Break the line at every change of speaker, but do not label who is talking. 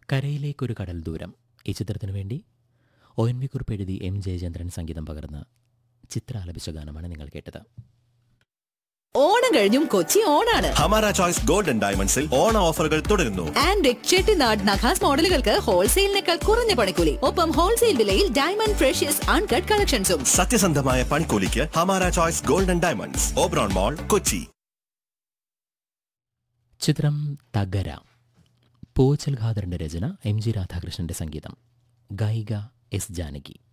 കരയിലേക്കൊരു കടൽ ദൂരം ഈ ചിത്രത്തിനു വേണ്ടി ഒ എൻ വി കുറിപ്പ് എഴുതി എം ജയചന്ദ്രൻ സംഗീതം പകർന്ന് ചിത്ര ആലപിച്ച ഗാനമാണ് നിങ്ങൾ കേട്ടത്
ഓണം കഴിഞ്ഞും കൊച്ചി ഓണാണ്
ഹമാര ചോയ്സ് ഗോൾഡൻ ഡയമണ്ട്സിൽ ഓണ ഓഫറുകൾ തുടരുന്നു
ആൻഡ് ചെട്ടിനാട് നഖാസ് മോഡലുകൾക്ക് ഹോൾസെയിലിനേക്കാൾ കുറഞ്ഞ പണിക്കൂലി ഒപ്പം ഹോൾസെയിൽ വിലയിൽ ഡയമണ്ട് ഫ്രഷ്യസ് അൺകട്ട് കളക്ഷൻസും
സത്യസന്ധമായ പണിക്കൂലിക്ക് Hamara choice golden diamonds Oberon mall Kochi
ചിത്രം തകര പൂച്ചൽ ഖാദറിന്റെ രചന എം ജി രാധാകൃഷ്ണന്റെ സംഗീതം ഗായിക എസ് ജാനകി